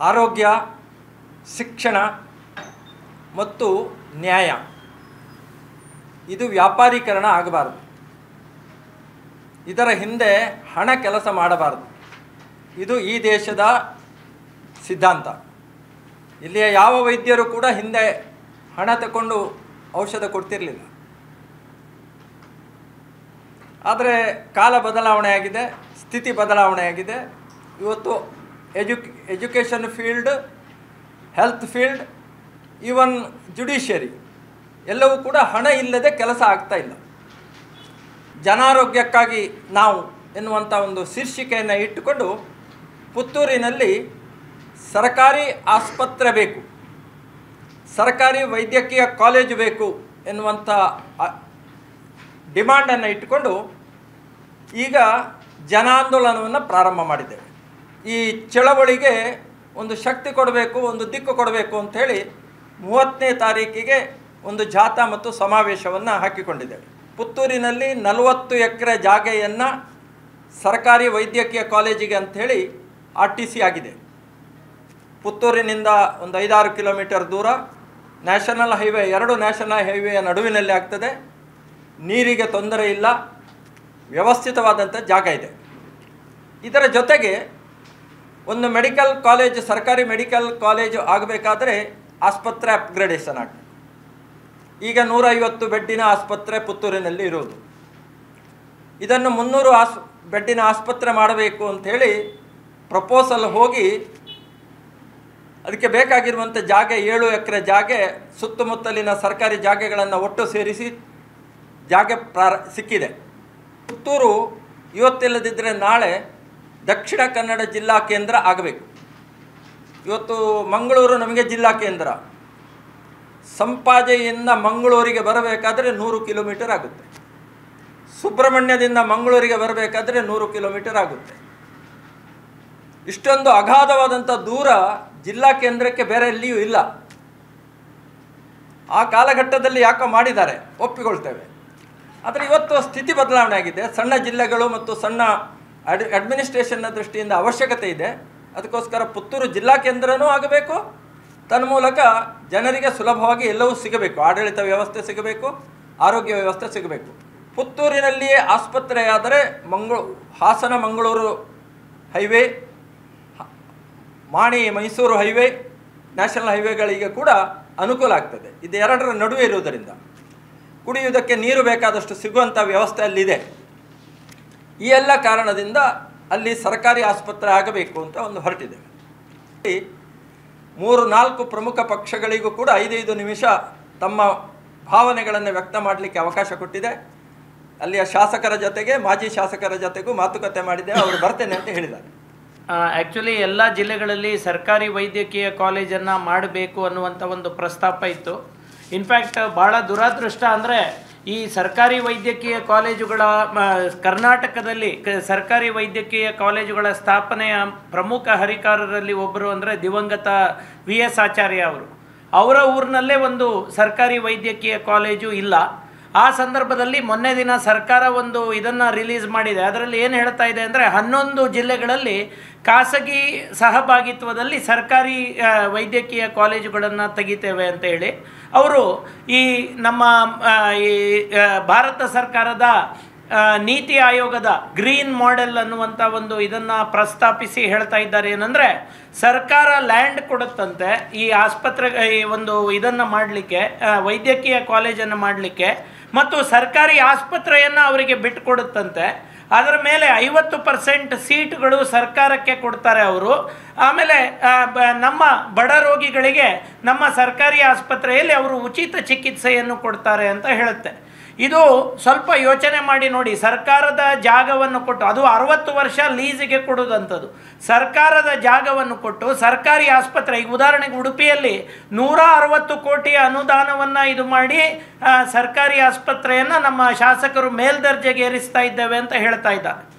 ಆರೋಗ್ಯ ಶಿಕ್ಷಣ ಮತ್ತು ನ್ಯಾಯ ಇದು ವ್ಯಾಪಾರೀಕರಣ ಆಗಬಾರದು ಇದರ ಹಿಂದೆ ಹಣ ಕೆಲಸ ಮಾಡಬಾರದು ಇದು ಈ ದೇಶದ ಸಿದ್ಧಾಂತ ಇಲ್ಲಿಯ ಯಾವ ವೈದ್ಯರು ಕೂಡ ಹಿಂದೆ ಹಣ ತಗೊಂಡು ಔಷಧ ಕೊಡ್ತಿರಲಿಲ್ಲ ಆದರೆ ಕಾಲ ಬದಲಾವಣೆಯಾಗಿದೆ ಸ್ಥಿತಿ ಬದಲಾವಣೆಯಾಗಿದೆ ಇವತ್ತು ಎಜುಕ್ education field health field even judiciary ಎಲ್ಲವೂ ಕೂಡ ಹಣ ಇಲ್ಲದೆ ಕೆಲಸ ಆಗ್ತಾ ಇಲ್ಲ ಜನಾರೋಗ್ಯಕ್ಕಾಗಿ ನಾವು ಎನ್ನುವಂಥ ಒಂದು ಶೀರ್ಷಿಕೆಯನ್ನು ಇಟ್ಟುಕೊಂಡು ಪುತ್ತೂರಿನಲ್ಲಿ ಸರ್ಕಾರಿ ಆಸ್ಪತ್ರೆ ಬೇಕು ಸರ್ಕಾರಿ ವೈದ್ಯಕೀಯ ಕಾಲೇಜು ಬೇಕು ಎನ್ನುವಂಥ ಆ- ಡಿಮಾಂಡನ್ನು ಇಟ್ಟುಕೊಂಡು ಈಗ ಜನಾಂದೋಲನವನ್ನು ಪ್ರಾರಂಭ ಮಾಡಿದ್ದೇವೆ ಈ ಚಳವಳಿಗೆ ಒಂದು ಶಕ್ತಿ ಕೊಡಬೇಕು ಒಂದು ದಿಕ್ಕು ಕೊಡಬೇಕು ಅಂಥೇಳಿ ಮೂವತ್ತನೇ ತಾರೀಕಿಗೆ ಒಂದು ಜಾಥಾ ಮತ್ತು ಸಮಾವೇಶವನ್ನು ಹಾಕಿಕೊಂಡಿದ್ದೇವೆ ಪುತ್ತೂರಿನಲ್ಲಿ ನಲವತ್ತು ಎಕರೆ ಜಾಗೆಯನ್ನು ಸರ್ಕಾರಿ ವೈದ್ಯಕೀಯ ಕಾಲೇಜಿಗೆ ಅಂಥೇಳಿ ಆರ್ ಟಿ ಸಿ ಆಗಿದೆ ಪುತ್ತೂರಿನಿಂದ ಒಂದು ಐದಾರು ಕಿಲೋಮೀಟರ್ ದೂರ ನ್ಯಾಷನಲ್ ಹೈವೇ ಎರಡು ನ್ಯಾಷನಲ್ ಹೈವೇಯ ನಡುವಿನಲ್ಲಿ ಆಗ್ತದೆ ನೀರಿಗೆ ತೊಂದರೆ ಇಲ್ಲ ವ್ಯವಸ್ಥಿತವಾದಂಥ ಜಾಗ ಇದೆ ಇದರ ಜೊತೆಗೆ ಒಂದು ಮೆಡಿಕಲ್ ಕಾಲೇಜ್ ಸರ್ಕಾರಿ ಮೆಡಿಕಲ್ ಕಾಲೇಜು ಆಗಬೇಕಾದ್ರೆ ಆಸ್ಪತ್ರೆ ಅಪ್ಗ್ರೇಡೇಷನ್ ಆಗಬೇಕು ಈಗ ನೂರೈವತ್ತು ಬೆಡ್ಡಿನ ಆಸ್ಪತ್ರೆ ಪುತ್ತೂರಿನಲ್ಲಿ ಇರುವುದು ಇದನ್ನು ಮುನ್ನೂರು ಆಸ್ ಬೆಡ್ಡಿನ ಆಸ್ಪತ್ರೆ ಮಾಡಬೇಕು ಅಂಥೇಳಿ ಪ್ರಪೋಸಲ್ ಹೋಗಿ ಅದಕ್ಕೆ ಬೇಕಾಗಿರುವಂಥ ಜಾಗೆ ಏಳು ಎಕರೆ ಜಾಗೆ ಸುತ್ತಮುತ್ತಲಿನ ಸರ್ಕಾರಿ ಜಾಗೆಗಳನ್ನು ಒಟ್ಟು ಸೇರಿಸಿ ಜಾಗ ಪ್ರಾರ ಸಿಕ್ಕಿದೆ ಪುತ್ತೂರು ಇವತ್ತಿಲ್ಲದಿದ್ದರೆ ನಾಳೆ ದಕ್ಷಿಣ ಕನ್ನಡ ಜಿಲ್ಲಾ ಕೇಂದ್ರ ಆಗಬೇಕು ಇವತ್ತು ಮಂಗಳೂರು ನಮಗೆ ಜಿಲ್ಲಾ ಕೇಂದ್ರ ಸಂಪಾಜೆಯಿಂದ ಮಂಗಳೂರಿಗೆ ಬರಬೇಕಾದರೆ ನೂರು ಕಿಲೋಮೀಟರ್ ಆಗುತ್ತೆ ಸುಬ್ರಹ್ಮಣ್ಯದಿಂದ ಮಂಗಳೂರಿಗೆ ಬರಬೇಕಾದ್ರೆ ನೂರು ಕಿಲೋಮೀಟರ್ ಆಗುತ್ತೆ ಇಷ್ಟೊಂದು ಅಗಾಧವಾದಂಥ ದೂರ ಜಿಲ್ಲಾ ಕೇಂದ್ರಕ್ಕೆ ಬೇರೆ ಎಲ್ಲಿಯೂ ಇಲ್ಲ ಆ ಕಾಲಘಟ್ಟದಲ್ಲಿ ಯಾಕೋ ಮಾಡಿದ್ದಾರೆ ಒಪ್ಪಿಕೊಳ್ತೇವೆ ಆದರೆ ಇವತ್ತು ಸ್ಥಿತಿ ಬದಲಾವಣೆ ಆಗಿದೆ ಸಣ್ಣ ಜಿಲ್ಲೆಗಳು ಮತ್ತು ಸಣ್ಣ ಅಡ್ ಅಡ್ಮಿನಿಸ್ಟ್ರೇಷನ್ನ ದೃಷ್ಟಿಯಿಂದ ಅವಶ್ಯಕತೆ ಇದೆ ಅದಕ್ಕೋಸ್ಕರ ಪುತ್ತೂರು ಜಿಲ್ಲಾ ಕೇಂದ್ರನೂ ಆಗಬೇಕು ತನ್ಮೂಲಕ ಜನರಿಗೆ ಸುಲಭವಾಗಿ ಎಲ್ಲವೂ ಸಿಗಬೇಕು ಆಡಳಿತ ವ್ಯವಸ್ಥೆ ಸಿಗಬೇಕು ಆರೋಗ್ಯ ವ್ಯವಸ್ಥೆ ಸಿಗಬೇಕು ಪುತ್ತೂರಿನಲ್ಲಿಯೇ ಆಸ್ಪತ್ರೆಯಾದರೆ ಮಂಗಳೂ Hassan Mangaluru highway Mani Mysuru highway national ಹೈವೇಗಳಿಗೆ ಕೂಡ ಅನುಕೂಲ ಆಗ್ತದೆ ಇದು ಎರಡರ ನಡುವೆ ಇರುವುದರಿಂದ ಕುಡಿಯುವುದಕ್ಕೆ ನೀರು ಬೇಕಾದಷ್ಟು ಸಿಗುವಂಥ ವ್ಯವಸ್ಥೆ ಅಲ್ಲಿದೆ ಈ ಎಲ್ಲ ಕಾರಣದಿಂದ ಅಲ್ಲಿ ಸರ್ಕಾರಿ ಆಸ್ಪತ್ರೆ ಆಗಬೇಕು ಅಂತ ಒಂದು ಹೊರಟಿದ್ದೇವೆ ಈ ಮೂರು ನಾಲ್ಕು ಪ್ರಮುಖ ಪಕ್ಷಗಳಿಗೂ ಕೂಡ ಐದೈದು ನಿಮಿಷ ತಮ್ಮ ಭಾವನೆಗಳನ್ನು ವ್ಯಕ್ತ ಮಾಡಲಿಕ್ಕೆ ಅವಕಾಶ ಕೊಟ್ಟಿದೆ ಅಲ್ಲಿಯ ಶಾಸಕರ ಜೊತೆಗೆ ಮಾಜಿ ಶಾಸಕರ ಜೊತೆಗೂ ಮಾತುಕತೆ ಮಾಡಿದೆ ಅವರು ಬರ್ತೇನೆ ಅಂತ ಹೇಳಿದ್ದಾರೆ ಆ್ಯಕ್ಚುಲಿ ಎಲ್ಲ ಜಿಲ್ಲೆಗಳಲ್ಲಿ ಸರ್ಕಾರಿ ವೈದ್ಯಕೀಯ ಕಾಲೇಜನ್ನು ಮಾಡಬೇಕು ಅನ್ನುವಂಥ ಒಂದು ಪ್ರಸ್ತಾಪ ಇತ್ತು ಇನ್ಫ್ಯಾಕ್ಟ್ ಭಾಳ ದುರಾದೃಷ್ಟ ಅಂದರೆ ಈ ಸರ್ಕಾರಿ ವೈದ್ಯಕೀಯ ಕಾಲೇಜುಗಳ ಮ, ಕರ್ನಾಟಕದಲ್ಲಿ ಕ- ಸರ್ಕಾರಿ ವೈದ್ಯಕೀಯ ಕಾಲೇಜುಗಳ ಸ್ಥಾಪನೆಯ ಪ್ರಮುಖ ಹರಿಕಾರರಲ್ಲಿ ಒಬ್ಬರು ಅಂದರೆ ದಿವಂಗತ ವಿ ಎಸ್ ಆಚಾರ್ಯ ಅವರು ಅವರ ಊರಿನಲ್ಲೇ ಒಂದು ಸರ್ಕಾರಿ ವೈದ್ಯಕೀಯ ಕಾಲೇಜು ಇಲ್ಲ ಆ ಸಂದರ್ಭದಲ್ಲಿ ಮೊನ್ನೆ ದಿನ ಸರ್ಕಾರ ಒಂದು ಇದನ್ನು ರಿಲೀಸ್ ಮಾಡಿದೆ ಅದರಲ್ಲಿ ಏನು ಹೇಳ್ತಾ ಇದೆ ಅಂದರೆ ಹನ್ನೊಂದು ಜಿಲ್ಲೆಗಳಲ್ಲಿ ಖಾಸಗಿ ಸಹಭಾಗಿತ್ವದಲ್ಲಿ ಸರ್ಕಾರಿ ಆ, ವೈದ್ಯಕೀಯ ಕಾಲೇಜುಗಳನ್ನು ತೆಗಿತೇವೆ ಅಂತ ಹೇಳಿ ಅವರು ಈ ನಮ್ಮ ಆ, ಈ ಆ, ಭಾರತ ಸರ್ಕಾರದ ಆ, ನೀತಿ ಆಯೋಗದ ಗ್ರೀನ್ ಮಾಡೆಲ್ ಅನ್ನುವಂಥ ಒಂದು ಇದನ್ನು ಪ್ರಸ್ತಾಪಿಸಿ ಹೇಳ್ತಾ ಇದ್ದಾರೆ ಏನಂದರೆ ಸರ್ಕಾರ ಲ್ಯಾಂಡ್ ಕೊಡುತ್ತಂತೆ ಈ ಆಸ್ಪತ್ರೆ ಈ ಒಂದು ಇದನ್ನು ಮಾಡಲಿಕ್ಕೆ ವೈದ್ಯಕೀಯ ಕಾಲೇಜನ್ನು ಮಾಡಲಿಕ್ಕೆ ಮತ್ತು ಸರ್ಕಾರಿ ಆಸ್ಪತ್ರೆಯನ್ನು ಅವರಿಗೆ ಬಿಟ್ಟುಕೊಡುತ್ತಂತೆ ಅದರ ಮೇಲೆ ಐವತ್ತು ಪರ್ಸೆಂಟ್ ಸೀಟ್ಗಳು ಸರ್ಕಾರಕ್ಕೆ ಕೊಡ್ತಾರೆ ಅವರು ಆಮೇಲೆ ಆ, ಬ- ನಮ್ಮ ಬಡ ರೋಗಿಗಳಿಗೆ ನಮ್ಮ ಸರ್ಕಾರಿ ಆಸ್ಪತ್ರೆಯಲ್ಲಿ ಅವರು ಉಚಿತ ಚಿಕಿತ್ಸೆಯನ್ನು ಕೊಡ್ತಾರೆ ಅಂತ ಹೇಳುತ್ತೆ ಇದು ಸ್ವಲ್ಪ ಯೋಚನೆ ಮಾಡಿ ನೋಡಿ ಸರ್ಕಾರದ ಜಾಗವನ್ನು ಕೊಟ್ಟು ಅದು ಅರವತ್ತು ವರ್ಷ ಲೀಸಿಗೆ ಕೊಡೋದಂಥದ್ದು ಸರ್ಕಾರದ ಜಾಗವನ್ನು ಕೊಟ್ಟು ಸರ್ಕಾರಿ ಆಸ್ಪತ್ರೆ ಈಗ ಉದಾಹರಣೆಗೆ ಉಡುಪಿಯಲ್ಲಿ ನೂರ ಅರವತ್ತು ಕೋಟಿಯ ಅನುದಾನವನ್ನು ಇದು ಮಾಡಿ ಆ, ಸರ್ಕಾರಿ ಆಸ್ಪತ್ರೆಯನ್ನು ನಮ್ಮ ಶಾಸಕರು ಮೇಲ್ದರ್ಜೆಗೆ ಏರಿಸ್ತಾ ಇದ್ದೇವೆ ಅಂತ ಹೇಳ್ತಾ ಇದ್ದಾರೆ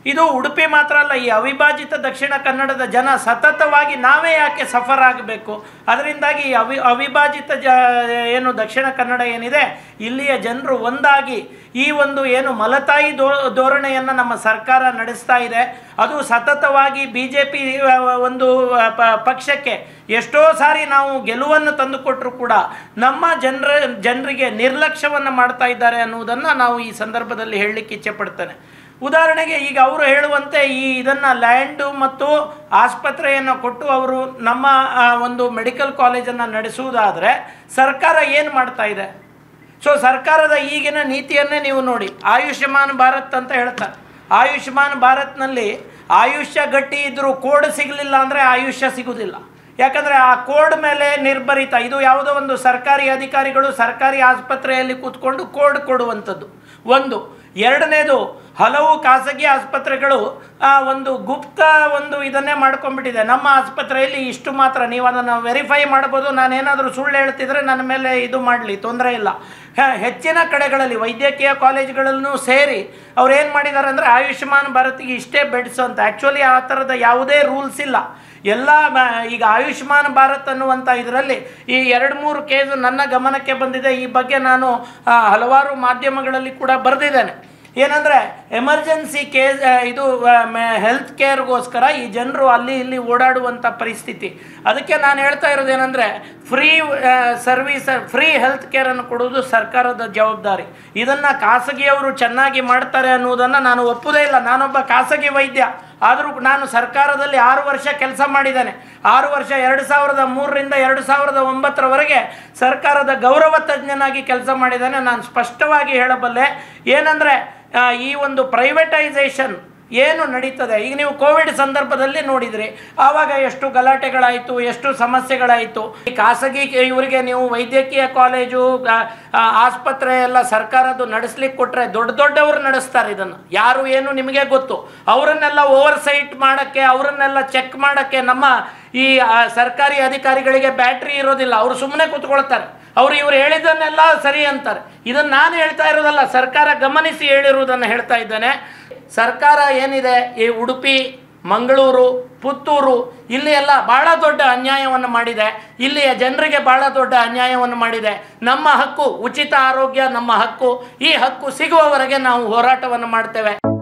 ಇದು ಉಡುಪಿ ಮಾತ್ರ ಅಲ್ಲ ಈ ಅವಿಭಾಜಿತ ದಕ್ಷಿಣ ಕನ್ನಡದ ಜನ ಸತತವಾಗಿ ನಾವೇ ಯಾಕೆ ಸಫರ್ ಆಗಬೇಕು ಅದರಿಂದಾಗಿ ಈ ಅವಿ ಅವಿಭಾಜಿತ ಜ ಏನು ದಕ್ಷಿಣ ಕನ್ನಡ ಏನಿದೆ ಇಲ್ಲಿಯ ಜನರು ಒಂದಾಗಿ ಈ ಒಂದು ಏನು ಮಲತಾಯಿ ದೋ ಧೋರಣೆಯನ್ನು ನಮ್ಮ ಸರ್ಕಾರ ನಡೆಸ್ತಾ ಇದೆ ಅದು ಸತತವಾಗಿ ಬಿ ಜೆ ಪಿ ಒಂದು ಪ- ಪಕ್ಷಕ್ಕೆ ಎಷ್ಟೋ ಸಾರಿ ನಾವು ಗೆಲುವನ್ನು ತಂದುಕೊಟ್ಟರು ಕೂಡ ನಮ್ಮ ಜನರ ಜನರಿಗೆ ನಿರ್ಲಕ್ಷ್ಯವನ್ನು ಮಾಡ್ತಾ ಇದ್ದಾರೆ ಅನ್ನುವುದನ್ನು ನಾವು ಈ ಸಂದರ್ಭದಲ್ಲಿ ಹೇಳಲಿಕ್ಕೆ ಇಚ್ಛೆ ಪಡ್ತೇನೆ ಉದಾಹರಣೆಗೆ ಈಗ ಅವರು ಹೇಳುವಂತೆ ಈ ಇದನ್ನು ಲ್ಯಾಂಡು ಮತ್ತು ಆಸ್ಪತ್ರೆಯನ್ನು ಕೊಟ್ಟು ಅವರು ನಮ್ಮ ಆ, ಒಂದು ಮೆಡಿಕಲ್ ಕಾಲೇಜನ್ನು ನಡೆಸುವುದಾದರೆ ಸರ್ಕಾರ ಏನು ಮಾಡ್ತಾ ಇದೆ ಸೊ ಸರ್ಕಾರದ ಈಗಿನ ನೀತಿಯನ್ನೇ ನೀವು ನೋಡಿ ಆಯುಷ್ಮಾನ್ ಭಾರತ್ ಅಂತ ಹೇಳ್ತಾರೆ ಆಯುಷ್ಮಾನ್ ಭಾರತ್ನಲ್ಲಿ ಆಯುಷ್ಯ ಗಟ್ಟಿ ಇದ್ದರೂ ಕೋಡ್ ಸಿಗಲಿಲ್ಲ ಅಂದರೆ ಆಯುಷ್ಯ ಸಿಗುವುದಿಲ್ಲ ಯಾಕಂದರೆ ಆ ಕೋಡ್ ಮೇಲೆ ನಿರ್ಭರಿತ ಇದು ಯಾವುದೋ ಒಂದು ಸರ್ಕಾರಿ ಅಧಿಕಾರಿಗಳು ಸರ್ಕಾರಿ ಆಸ್ಪತ್ರೆಯಲ್ಲಿ ಕೂತ್ಕೊಂಡು ಕೋಡ್ ಕೊಡುವಂಥದ್ದು ಒಂದು ಎರಡನೇದು ಹಲವು ಖಾಸಗಿ ಆಸ್ಪತ್ರೆಗಳು ಆ, ಒಂದು ಗುಪ್ತ ಒಂದು ಇದನ್ನೇ ಮಾಡ್ಕೊಂಡ್ಬಿಟ್ಟಿದೆ ನಮ್ಮ ಆಸ್ಪತ್ರೆಯಲ್ಲಿ ಇಷ್ಟು ಮಾತ್ರ ನೀವು ಅದನ್ನು ವೆರಿಫೈ ಮಾಡ್ಬೋದು ನಾನೇನಾದರೂ ಸುಳ್ಳು ಹೇಳ್ತಿದ್ರೆ ನನ್ನ ಮೇಲೆ ಇದು ಮಾಡಲಿ ತೊಂದರೆ ಇಲ್ಲ ಹೆ- ಹೆಚ್ಚಿನ ಕಡೆಗಳಲ್ಲಿ ವೈದ್ಯಕೀಯ ಕಾಲೇಜುಗಳನ್ನು ಸೇರಿ ಅವ್ರು ಏನು ಮಾಡಿದ್ದಾರೆ ಅಂದರೆ ಆಯುಷ್ಮಾನ್ ಭಾರತ್ಗೆ ಇಷ್ಟೇ ಬೆಡ್ಸ್ ಅಂತ ಆ್ಯಕ್ಚುಲಿ ಆ ಥರದ ಯಾವುದೇ ರೂಲ್ಸ್ ಇಲ್ಲ ಎಲ್ಲ ಮ- ಈಗ ಆಯುಷ್ಮಾನ್ ಭಾರತ್ ಅನ್ನುವಂಥ ಇದರಲ್ಲಿ ಈ ಎರಡು ಮೂರು ಕೇಸು ನನ್ನ ಗಮನಕ್ಕೆ ಬಂದಿದೆ ಈ ಬಗ್ಗೆ ನಾನು ಆ, ಹಲವಾರು ಮಾಧ್ಯಮಗಳಲ್ಲಿ ಕೂಡ ಬರೆದಿದ್ದೇನೆ ಏನಂದರೆ ಎಮರ್ಜೆನ್ಸಿ ಕೇಸ್ ಇದು ಹೆಲ್ತ್ ಕೇರ್ಗೋಸ್ಕರ ಈ ಜನರು ಅಲ್ಲಿ ಇಲ್ಲಿ ಓಡಾಡುವಂಥ ಪರಿಸ್ಥಿತಿ ಅದಕ್ಕೆ ನಾನು ಹೇಳ್ತಾ ಇರೋದೇನೆಂದರೆ ಫ್ರೀ ಸರ್ವಿಸ್ ಫ್ರೀ ಹೆಲ್ತ್ ಕೇರನ್ನು ಕೊಡುವುದು ಸರ್ಕಾರದ ಜವಾಬ್ದಾರಿ ಇದನ್ನು ಖಾಸಗಿಯವರು ಚೆನ್ನಾಗಿ ಮಾಡ್ತಾರೆ ಅನ್ನುವುದನ್ನು ನಾನು ಒಪ್ಪುವುದೇ ಇಲ್ಲ ನಾನೊಬ್ಬ ಖಾಸಗಿ ವೈದ್ಯ ಆದರೂ ನಾನು ಸರ್ಕಾರದಲ್ಲಿ ಆರು ವರ್ಷ ಕೆಲಸ ಮಾಡಿದ್ದೇನೆ ಆರು ವರ್ಷ ಎರಡು ಸಾವಿರದ ಮೂರರಿಂದ ಎರಡು ಸಾವಿರದ ಒಂಬತ್ತರವರೆಗೆ ಸರ್ಕಾರದ ಗೌರವ ತಜ್ಞನಾಗಿ ಕೆಲಸ ಮಾಡಿದ್ದೇನೆ ನಾನು ಸ್ಪಷ್ಟವಾಗಿ ಹೇಳಬಲ್ಲೆ ಏನಂದರೆ ಈ ಒಂದು ಪ್ರೈವೇಟೈಸೇಷನ್ ಏನು ನಡೀತದೆ ಈಗ ನೀವು ಕೋವಿಡ್ ಸಂದರ್ಭದಲ್ಲಿ ನೋಡಿದ್ರಿ ಆವಾಗ ಎಷ್ಟು ಗಲಾಟೆಗಳಾಯಿತು ಎಷ್ಟು ಸಮಸ್ಯೆಗಳಾಯಿತು ಈ ಖಾಸಗಿ ಇವರಿಗೆ ನೀವು ವೈದ್ಯಕೀಯ ಕಾಲೇಜು ಆ, ಆ, ಆಸ್ಪತ್ರೆ ಎಲ್ಲ ಸರ್ಕಾರದ್ದು ನಡೆಸ್ಲಿಕ್ಕೆ ಕೊಟ್ಟರೆ ದೊಡ್ಡ ದೊಡ್ಡವರು ನಡೆಸ್ತಾರೆ ಇದನ್ನು ಯಾರು ಏನು ನಿಮಗೆ ಗೊತ್ತು ಅವರನ್ನೆಲ್ಲ ಓವರ್ ಸೈಟ್ ಮಾಡೋಕ್ಕೆ ಅವರನ್ನೆಲ್ಲ ಚೆಕ್ ಮಾಡೋಕ್ಕೆ ನಮ್ಮ ಈ ಆ, ಸರ್ಕಾರಿ ಅಧಿಕಾರಿಗಳಿಗೆ ಬ್ಯಾಟ್ರಿ ಇರೋದಿಲ್ಲ ಅವರು ಸುಮ್ಮನೆ ಕೂತ್ಕೊಳ್ತಾರೆ ಅವರು ಇವರು ಹೇಳಿದ್ದನ್ನೆಲ್ಲ ಸರಿ ಅಂತಾರೆ ಇದನ್ನು ನಾನು ಹೇಳ್ತಾ ಇರೋದಲ್ಲ ಸರ್ಕಾರ ಗಮನಿಸಿ ಹೇಳಿರುವುದನ್ನು ಹೇಳ್ತಾ ಇದ್ದೇನೆ ಸರ್ಕಾರ ಏನಿದೆ ಈ ಉಡುಪಿ ಮಂಗಳೂರು ಪುತ್ತೂರು ಇಲ್ಲಿ ಎಲ್ಲ ಭಾಳ ದೊಡ್ಡ ಅನ್ಯಾಯವನ್ನು ಮಾಡಿದೆ ಇಲ್ಲಿಯ ಜನರಿಗೆ ಭಾಳ ದೊಡ್ಡ ಅನ್ಯಾಯವನ್ನು ಮಾಡಿದೆ ನಮ್ಮ ಹಕ್ಕು ಉಚಿತ ಆರೋಗ್ಯ ನಮ್ಮ ಹಕ್ಕು ಈ ಹಕ್ಕು ಸಿಗುವವರೆಗೆ ನಾವು ಹೋರಾಟವನ್ನು ಮಾಡ್ತೇವೆ